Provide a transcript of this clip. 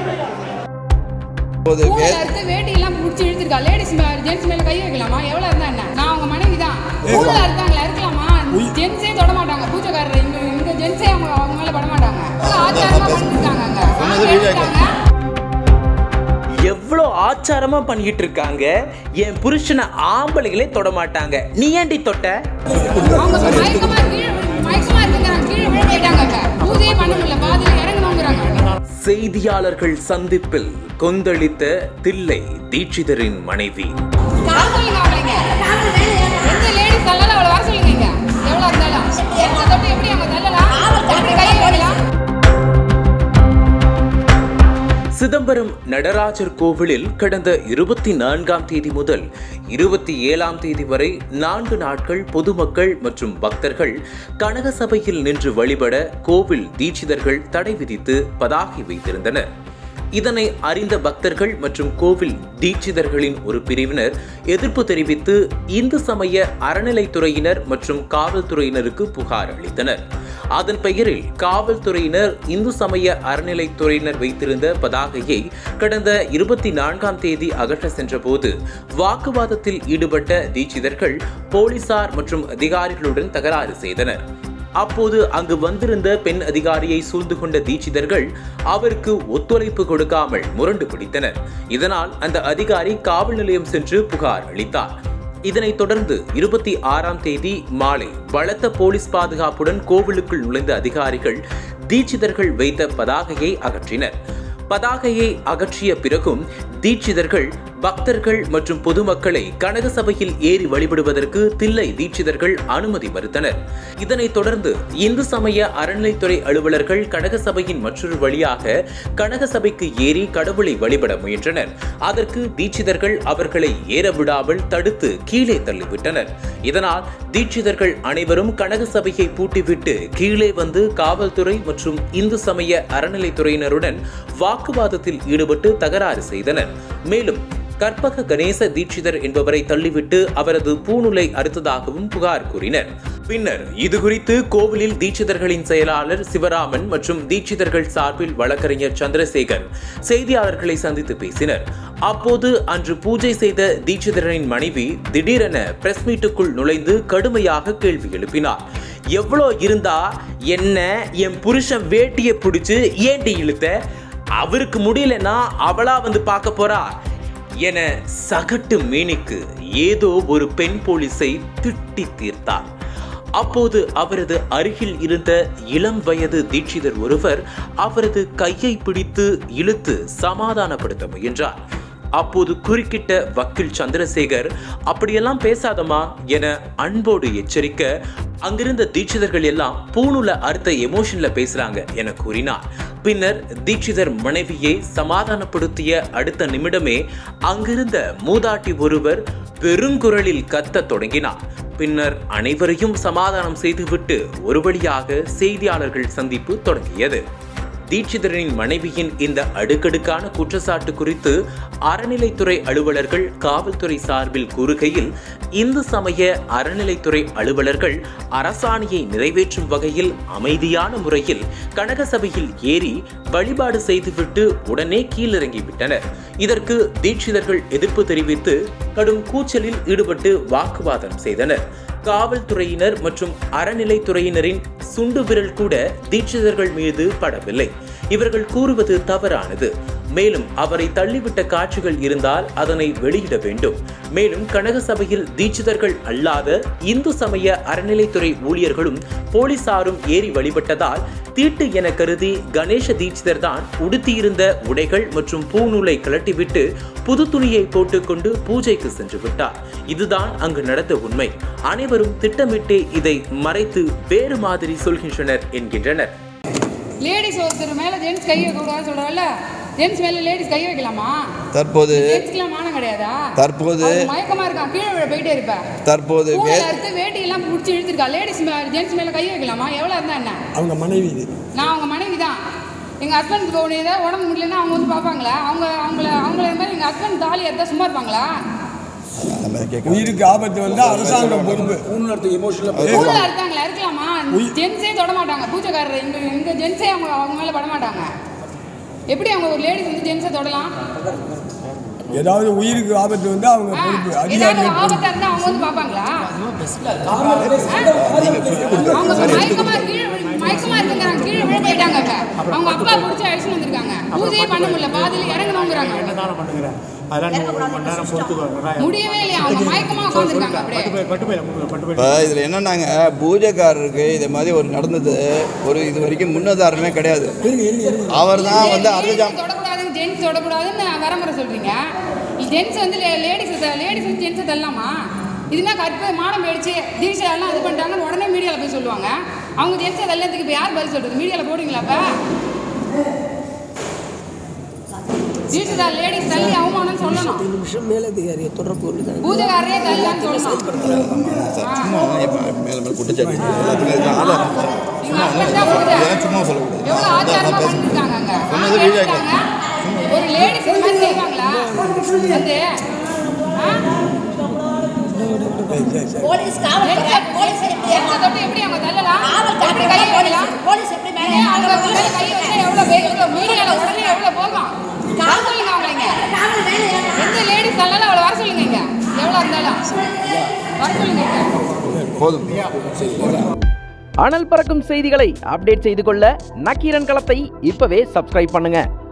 போது வே ஊர்ல இருந்து வேட்டி எல்லாம் புடிச்சு இழுத்துருக்கா லேடிஸ் ஜென்ஸ் மேல கை வைக்கலாமா எவ்வளவு இருந்தா என்ன நான் அவங்க மனைவி தான் ஊர்ல இருந்தாங்களா இருக்கலாமா ஜென்ஸே தொட மாட்டாங்க பூஜைக்காரர் இங்க இங்க ஜென்ஸே அவங்க அவங்க மேல பட மாட்டாங்க அவ்வளவு ஆச்சாரமா பண்ணிருக்காங்க அங்க சொன்னது வீடியோ எடுத்தாங்க. எவ்வளோ ஆச்சாரமா பண்ணிட்டு இருக்காங்க என் புருஷனை ஆம்பளைகளே தொட மாட்டாங்க நீ ஏன்டி தொட்ட அவங்க மயக்கமா கீழே மயக்கமா இருக்குங்கிறாங்க கீழே விழ போயிட்டாங்க அங்க பூஜையே பண்ண முடியல பாதியில இறங்கணுங்கிறாங்க செய்தியாளர்கள் சந்திப்பில் கொந்தளித்த தில்லை தீட்சிதரின் மனைவி வர சொல்லுங்க அவளைங்க எந்த லேடிஸ் தள்ளலாம் அவளை வர சொல்லுங்க இங்க எவ்வளவு இருந்தாலும் எந்த தொட்டு எப்படி அவங்க தள்ளலாம் எப்படி கையை வைக்கலாம் சிதம்பரம் நடராஜர் கோவிலில் கடந்த இருபத்தி நான்காம் தேதி முதல் இருபத்தி ஏழாம் தேதி வரை நான்கு நாட்கள் பொதுமக்கள் மற்றும் பக்தர்கள் கனக சபையில் நின்று வழிபட கோவில் தீட்சிதர்கள் தடை விதித்து பதாகை வைத்திருந்தனர் இதனை அறிந்த பக்தர்கள் மற்றும் கோவில் தீட்சிதர்களின் ஒரு பிரிவினர் எதிர்ப்பு தெரிவித்து இந்து சமய அறநிலைத்துறையினர் மற்றும் காவல்துறையினருக்கு புகார் அளித்தனர் அதன் பெயரில் காவல்துறையினர் இந்து சமய அறநிலைத்துறையினர் வைத்திருந்த பதாகையை கடந்த இருபத்தி நான்காம் தேதி அகற்ற சென்றபோது வாக்குவாதத்தில் ஈடுபட்ட தீட்சிதர்கள் போலீசார் மற்றும் அதிகாரிகளுடன் தகராறு செய்தனர் அப்போது அங்கு வந்திருந்த பெண் அதிகாரியை சூழ்ந்து கொண்ட தீட்சிதர்கள் அவருக்கு ஒத்துழைப்பு கொடுக்காமல் முரண்டு பிடித்தனர் இதனால் அந்த அதிகாரி காவல் நிலையம் சென்று புகார் அளித்தார் இதனைத் தொடர்ந்து இருபத்தி ஆறாம் தேதி மாலை பலத்த போலீஸ் பாதுகாப்புடன் கோவிலுக்குள் நுழைந்த அதிகாரிகள் தீட்சிதர்கள் வைத்த பதாகையை அகற்றினர் பதாகையை அகற்றிய பிறகும் தீட்சிதர்கள் பக்தர்கள் மற்றும் பொதுமக்களை கனக சபையில் ஏறி வழிபடுவதற்கு தில்லை தீட்சிதர்கள் அனுமதி மறுத்தனர் இதனைத் தொடர்ந்து இந்து சமய அறநிலைத்துறை அலுவலர்கள் கனக சபையின் மற்றொரு வழியாக கனக சபைக்கு ஏறி கடவுளை வழிபட முயன்றனர் அதற்கு தீட்சிதர்கள் அவர்களை ஏற விடாமல் தடுத்து கீழே தள்ளிவிட்டனர் இதனால் தீட்சிதர்கள் அனைவரும் கனக சபையை பூட்டிவிட்டு கீழே வந்து காவல்துறை மற்றும் இந்து சமய அறநிலைத்துறையினருடன் வாக்குவாதத்தில் ஈடுபட்டு தகராறு செய்தனர் மேலும் கற்பக கணேச தீட்சிதர் என்பவரை தள்ளிவிட்டு அவரது பூணுலை அறுத்ததாகவும் புகார் கூறினர் பின்னர் இது குறித்து கோவிலில் தீட்சிதர்களின் செயலாளர் சிவராமன் மற்றும் தீட்சிதர்கள் சார்பில் வழக்கறிஞர் சந்திரசேகர் செய்தியாளர்களை சந்தித்து பேசினர் அப்போது அன்று பூஜை செய்த தீட்சிதரின் மனைவி திடீரென பிரஸ் மீட்டுக்குள் நுழைந்து கடுமையாக கேள்வி எழுப்பினார் எவ்வளோ இருந்தா என்ன என் புருஷன் வேட்டியை பிடிச்சு ஏண்டி இழுத்த அவருக்கு முடியலன்னா அவளா வந்து பார்க்க போறா என சகட்டு மேனிக்கு ஏதோ ஒரு பெண் போலீஸை திட்டி தீர்த்தார் அப்போது அவரது அருகில் இருந்த இளம் வயது தீட்சிதர் ஒருவர் அவரது கையை பிடித்து இழுத்து சமாதானப்படுத்த முயன்றார் அப்போது குறுக்கிட்ட வக்கீல் சந்திரசேகர் அப்படியெல்லாம் பேசாதமா என அன்போடு எச்சரிக்க அங்கிருந்த தீட்சிதர்கள் எல்லாம் பூணுல அறுத்த எமோஷன்ல பேசுறாங்க என கூறினார் பின்னர் தீட்சிதர் மனைவியை சமாதானப்படுத்திய அடுத்த நிமிடமே அங்கிருந்த மூதாட்டி ஒருவர் பெருங்குரலில் கத்தத் தொடங்கினார் பின்னர் அனைவரையும் சமாதானம் செய்துவிட்டு ஒரு வழியாக செய்தியாளர்கள் சந்திப்பு தொடங்கியது தீட்சிதரின் மனைவியின் இந்த அடுக்கடுக்கான குற்றச்சாட்டு குறித்து அறநிலைத்துறை அலுவலர்கள் காவல்துறை சார்பில் கூறுகையில் இந்து சமய அறநிலைத்துறை அலுவலர்கள் அரசாணையை நிறைவேற்றும் வகையில் அமைதியான முறையில் கனகசபையில் ஏறி வழிபாடு செய்துவிட்டு உடனே கீழிறங்கிவிட்டனர் இதற்கு தீட்சிதர்கள் எதிர்ப்பு தெரிவித்து கடும் கூச்சலில் ஈடுபட்டு வாக்குவாதம் செய்தனர் காவல்துறையினர் மற்றும் அறநிலைத்துறையினரின் சுண்டு விரல் கூட தீட்சிதர்கள் மீது படவில்லை இவர்கள் கூறுவது தவறானது மேலும் அவரை தள்ளிவிட்ட காட்சிகள் இருந்தால் அதனை வெளியிட வேண்டும் மேலும் கனக சபையில் தீட்சிதர்கள் அல்லாத இந்து சமய அறநிலைத்துறை ஊழியர்களும் போலீசாரும் ஏறி வழிபட்டதால் தீட்டு என கருதி கணேச தீட்சிதர் தான் உடுத்தியிருந்த உடைகள் மற்றும் பூநூலை கலட்டிவிட்டு புது துணியை போட்டுக்கொண்டு பூஜைக்கு சென்று விட்டார் இதுதான் அங்கு நடந்த உண்மை அனைவரும் திட்டமிட்டே இதை மறைத்து வேறு மாதிரி சொல்கின்றனர் என்கின்றனர் லேடிஸ் ஒருத்தர் மேல ஜென்ஸ் கை வைக்க கூடாதுன்னு சொல்றாங்கல்ல ஜென்ஸ் மேல லேடிஸ் கை வைக்கலாமா தற்போது ஜென்ஸ்க்குலாம் மானம் கிடையாதா தற்போது அவர் மயக்கமா இருக்கான் கீழே விழ போயிட்டே இருப்ப தற்போது வே பூவில் அறுத்து வேட்டி எல்லாம் பிடிச்சி இழுத்துருக்கா லேடிஸ் ஜென்ஸ் மேல கை வைக்கலாமா எவ்வளவு இருந்தா என்ன அவங்க மனைவி இது நான் அவங்க மனைவி தான் எங்க ஹஸ்பண்டுக்கு ஒன்று ஏதாவது உடம்பு முடியலன்னா அவங்க வந்து பார்ப்பாங்களா அவங்க அவங்கள அவங்கள மாதிரி எங்க ஹஸ்பண்ட் தாலி எடுத்தா சும்மா இருப்பாங்களா உயிருக்கு ஆபத்து வந்தா அரசாங்கம் பொறுப்பு பூவில் அறுத்தாங்களா இருக்கலாமா ஜென்ஸே தொட மாட்டாங்க பூஜைக்காரர் எங்க எங்க ஜென்ஸே அவங்க அவங்க மேல பட மாட்டாங்க எப்படி அவங்க ஒரு லேடிஸ் வந்து ஜென்ஸை தொடலாம் ஏதாவது உயிருக்கு ஆபத்து வந்து அவங்க ஆ, பொறுப்பு ஏதாவது அதிகாரிகள் பொறுப்பு ஆபத்தா இருந்தா அவங்க வந்து பாப்பாங்களா அவங்க மயக்கமா கீழே விழு- மயக்கமா இருக்குங்கிறாங்க கீழே விழ போயிட்டாங்க இப்ப. அவங்க அப்பா பிடிச்சி அழிச்சுட்டு வந்திருக்காங்க பூஜையே பண்ண முடியல பாதியில இறங்கணுங்கிறாங்க தானம் பண்ணுங்கிறேன் அதெல்லாம் நீங்க ஒரு மணி நேரம் பொறுத்துக்கோங்க முடியவே இல்லையா அவங்க மயக்கமா உட்காந்துருக்காங்க அப்படியே பட்டு போய் பட்டு போய் பட்டு போய் இப்போ இதில் என்னன்னாங்க பூஜைக்காரருக்கு இது மாதிரி ஒரு நடந்தது ஒரு இது வரைக்கும் முன்னதாரமே கிடையாது அவர் தான் வந்து அர்த்தஜாம் தொடக்கூடாதுன்னு ஜென்ஸ் தொடக்கூடாதுன்னு வரமுறை சொல்றீங்க ஜென்ஸ் வந்து லேடிஸ் லேடிஸ் வந்து ஜென்ஸை தள்ளலாமா இதுனா கற்ப மானம் போயிடுச்சு தீட்சா எல்லாம் இது பண்ணிட்டாங்கன்னு உடனே மீடியாவில் போய் சொல்லுவாங்க அவங்க ஜென்ஸை தள்ளத்துக்கு இப்போ யார் பதில் சொல்றது மீடியாவில் போடுவீங்களா அப்போ தீட்சா லேடிஸ் தள்ளி அவமானம் சொல்லணும் நிமிஷம் மேலதிகாரியை தொடர்பு கொள்ளுங்க பூஜைக்காரரே தள்ளலான்னு சொல்லணும் சும்மா எப்ப மேலே மேலே குற்றச்சாட்டு எல்லாத்துக்கும் இதுதான் ஆதாரம். நீங்க அப்படிதான் கொடுங்க. இதெல்லாம் சும்மா சொல்லக்கூடாது எவ்வளவு ஆச்சாரமா பண்ணிருக்காங்க அங்க சொன்னது ஆ, வீடியோ கேட்டாங்க. ஒரு லேடிஸ் இந்த மாதிரி செய்வாங்களா வந்து ஆ? போலீஸ் காவல் துறை, போலீஸ் எப்படி எந்த தொட்டு எப்படி அவங்க தள்ளலாம் காவல் எப்படி துறை, கையை போலீஸ் வைக்கலாம் போலீஸ் எப்படி மேலே ஏன் அவங்க மேல கை வச்சா எவ்வளவு வேகம் மீடியால உடனே எவ்வளவு போகும் வர சொல்லுங்க அவங்கள காவல் மேலே ஏறலாம். எந்த லேடிஸ் தள்ளலாம் அவளை வர சொல்லுங்க இங்க எவ்வளவு இருந்தாலும் வர சொல்லுங்க இங்க போதும் அனல் பறக்கும் செய்திகளை அப்டேட் செய்து கொள்ள நக்கீரன் களத்தை இப்பவே சப்ஸ்கிரைப் பண்ணுங்க